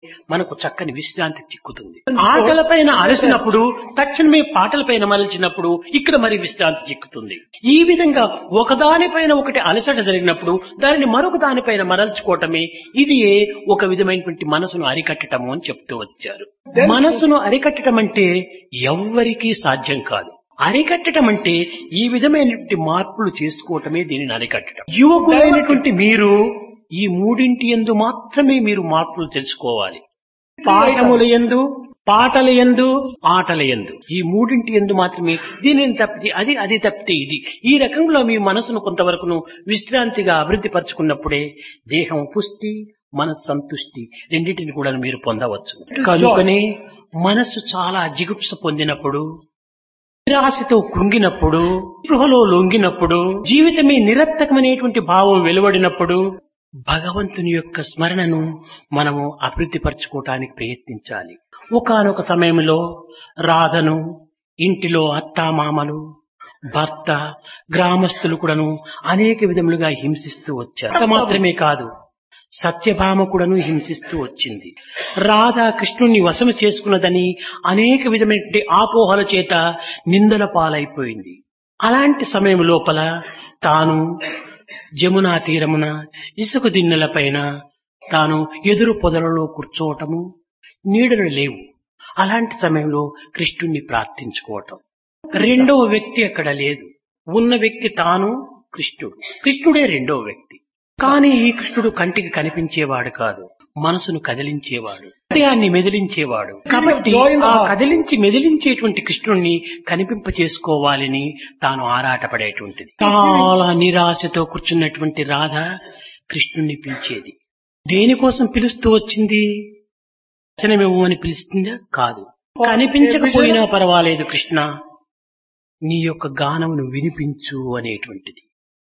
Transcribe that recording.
మనకు చక్కని విశ్రాంతి చిక్కుతుంది ఆటలపైన అలసినప్పుడు తక్షణమే పాటలపైన మరల్చినప్పుడు ఇక్కడ మరి విశ్రాంతి చిక్కుతుంది ఈ విధంగా ఒకదానిపైన ఒకటి అలసట జరిగినప్పుడు దానిని మరొక దానిపైన మరల్చుకోవటమే ఇది ఒక విధమైనటువంటి మనసును అరికట్టటము అని చెప్తూ వచ్చారు మనసును అరికట్టడం అంటే ఎవ్వరికీ సాధ్యం కాదు అరికట్టడం అంటే ఈ విధమైనటువంటి మార్పులు చేసుకోవటమే దీనిని అరికట్టడం యువకులైనటువంటి మీరు ఈ మూడింటి ఎందు మాత్రమే మీరు మార్పులు తెలుసుకోవాలి పాఠముల ఎందు పాటల ఎందు ఆటల ఎందు ఈ మూడింటి ఎందు మాత్రమే దీనిని తప్పితే అది అది తప్పితే ఇది ఈ రకంలో మీ మనసును కొంతవరకును విశ్రాంతిగా అభివృద్ధి పరుచుకున్నప్పుడే దేహం పుష్టి మనసు సంతుష్టి రెండింటిని కూడా మీరు పొందవచ్చు కనుకనే మనస్సు చాలా జిగుప్స పొందినప్పుడు నిరాశతో కృంగినప్పుడు గృహలో లొంగినప్పుడు జీవితమే నిరర్థకమైనటువంటి భావం వెలువడినప్పుడు భగవంతుని యొక్క స్మరణను మనము అభివృద్ధి పరచుకోవటానికి ప్రయత్నించాలి ఒకానొక సమయంలో రాధను ఇంటిలో అత్తామామలు భర్త గ్రామస్తులు కూడాను అనేక విధములుగా హింసిస్తూ వచ్చారు అంత మాత్రమే కాదు సత్యభామ కూడాను హింసిస్తూ వచ్చింది రాధా కృష్ణుణ్ణి వశము చేసుకున్నదని అనేక విధమైనటువంటి ఆపోహల చేత నిందల పాలైపోయింది అలాంటి సమయం లోపల తాను జమునా తీరమున ఇసుక దిన్నెలపైన తాను ఎదురు పొదలలో కూర్చోవటము నీడలు లేవు అలాంటి సమయంలో కృష్ణుణ్ణి ప్రార్థించుకోవటం రెండవ వ్యక్తి అక్కడ లేదు ఉన్న వ్యక్తి తాను కృష్ణుడు కృష్ణుడే రెండవ వ్యక్తి కానీ ఈ కృష్ణుడు కంటికి కనిపించేవాడు కాదు మనసును కదిలించేవాడు హృదయాన్ని మెదిలించేవాడు కాబట్టి ఆ కదిలించి మెదిలించేటువంటి కృష్ణుణ్ణి కనిపింప చేసుకోవాలని తాను ఆరాటపడేటువంటిది చాలా నిరాశతో కూర్చున్నటువంటి రాధ కృష్ణుణ్ణి పిలిచేది దేనికోసం పిలుస్తూ వచ్చింది వచనమివ్వమని పిలుస్తుందా కాదు కనిపించకపోయినా పర్వాలేదు కృష్ణ నీ యొక్క గానమును వినిపించు అనేటువంటిది